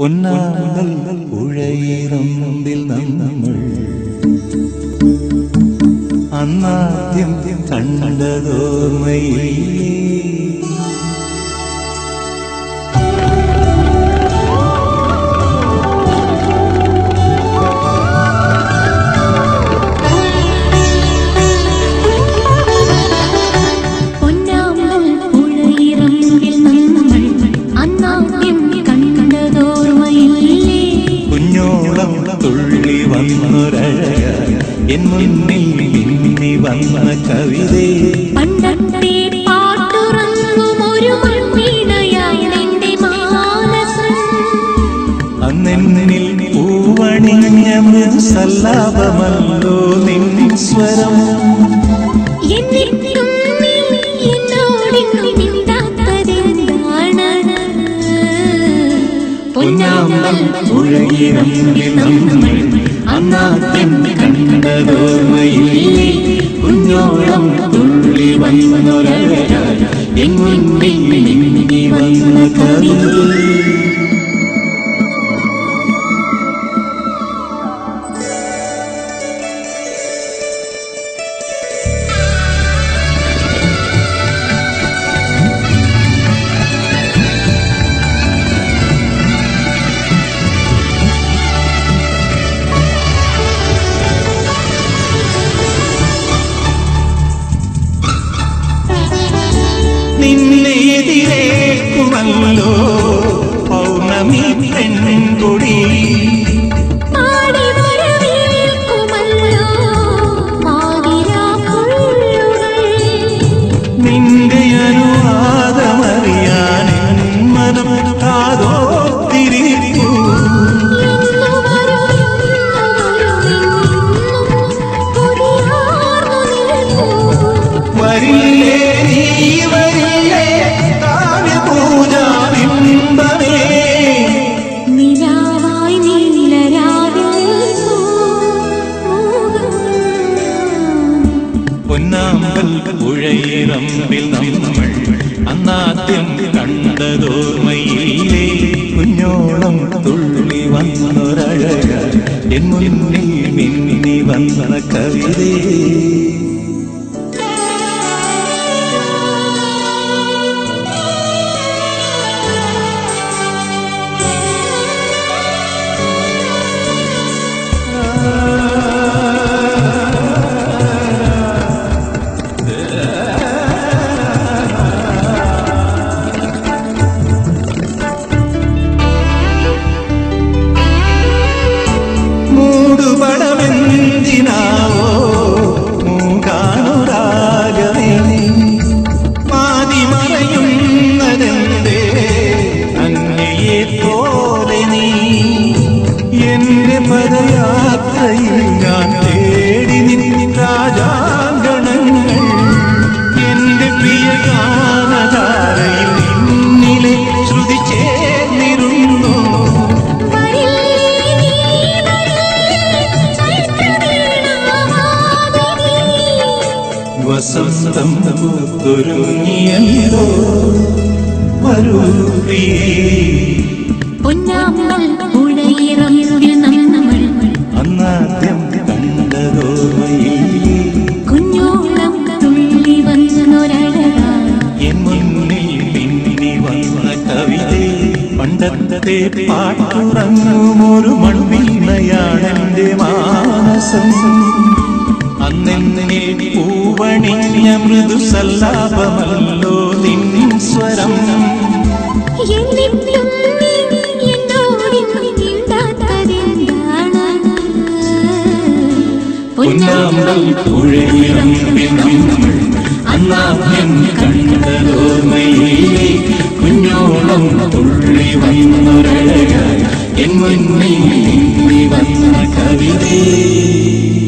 പൊന്നാമൽ പുഴയിറമ്പിൽ നമ്മൾ അന്നാദ്യം കണ്ടതോർമ്മയില്ലേ പൊന്നാമ്പൽ പുഴയിറമ്പിൽ നമ്മൾ അന്നാദ്യം കണ്ടതോർമ്മയില്ലേ കുഞ്ഞോളം തുള്ളി വന്നൊരഴക എൻ മുന്നിൽ മിന്നി വന്ന കവിതേ പണ്ടത്തെ പാട്ടുറങ്ങും ഒരു മൺവീണയാണെന്റെ മാനസം അന്നെന്നിൽ പൂവണിഞ്ഞ മൃദുസല്ലാപമല്ലോ നിൻ സ്വരം എന്നിട്ടും നീ എന്നോടിന്നും മിണ്ടാത്തതെന്താണ്? പൊന്നാമ്പൽ പുഴയിറമ്പിൽ നമ്മൾ അന്നാദ്യം കണ്ടതോർമ്മയില്ലേ കുഞ്ഞോളം തുള്ളി വന്നൊരഴക എൻ മുന്നിൽ മിന്നി വന്ന കവിതേ നിന്നെ എതിരേക്കുമല്ലോ പൗർണമി പെൺകൊടി പാടി വരവേൽക്കുമല്ലോ പാതിരാപ്പുള്ളുകൾ. നിന്റെ അനുവാദമറിയാൻ എൻ മനം കാതോത്തിരിക്കൂ എന്നു വരും, എന്നു വരും, എന്നും കൊതിയാർന്നു നിൽക്കൂ. വരില്ലേ നീ വരില്ലേ കാവ്യപൂജാബിംബമേ നിലാവായി നീലരാവിൽ പൊന്നാമ്പൽ പുഴയിറമ്പിൽ നമ്മൾ അന്നാദ്യം കണ്ടതോർമ്മയില്ലേ കുഞ്ഞോളം തുള്ളി വന്നൊരഴക എൻ മുന്നിൽ മിന്നി വന്ന കവിതേ മൂടുപടമെന്തിനാവോ മൂകാനുരാഗമേ മാതി മറയുന്നതെന്തേ അങ്ങയെ പോലെ നീ എന്റെ പദയാത്രയിൽ ഞാൻ തേടി നിൻ രാജാങ്കണങ്ങൾ എന്റെ പ്രിയ ഗാനധാരയിൽ നിന്നിലെ ശ്രുതി ചേർന്നിരുന്നു വസന്തം പൂത്തൊരുങ്ങിയല്ലോ വരൂ പ്രിയേ പൊന്നാമ്പൽ പുഴയിറമ്പിൽ നമ്മൾ അന്നാദ്യം കണ്ടതോർമ്മയില്ലേ കുഞ്ഞോളം തുള്ളി വന്നൊരഴക എൻ മുന്നിൽ പിന്നി വന്ന കവിതേ പണ്ടത്തെ പാട്ടുറങ്ങുമൊരു മൺവീണയാണെന്റെ മാനസം അന്നെന്നെ പൂവണിഞ്ഞ മൃദുസല്ലാപമല്ലോ നിൻ സ്വരം എന്നിട്ടും നീ എന്നോടിന്നും മിണ്ടാത്തതെന്താണ്? പൊന്നാമ്പൽ പുഴയിറമ്പിൽ നമ്മൾ അന്നാദ്യം കണ്ടതോർമ്മയില്ലേ കുഞ്ഞോളം തുള്ളി വന്നൊരഴക എൻ മുന്നിൽ നീ വന്ന കവിതേ